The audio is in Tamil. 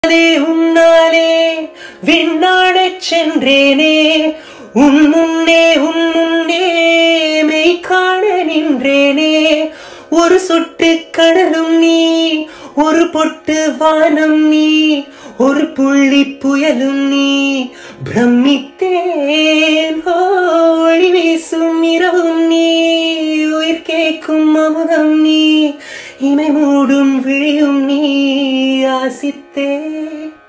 உன்னாலே உன்னாலே விண்ணாடச் சென்றேனே உன் முன்னே உன் முன்னே மெய் காண நின்றேனே ஒரு சொட்டு கடலும் நீ ஒரு பொட்டு வானம் நீ ஒரு புள்ளி புயலும் நீ பிரமித்தேன் ஓ, ஒளி வீசும் இரவும் நீ உயிர் கேட்கும் அமுதம் நீ இமை மூடும் விழியும் நீ ஆசித்தே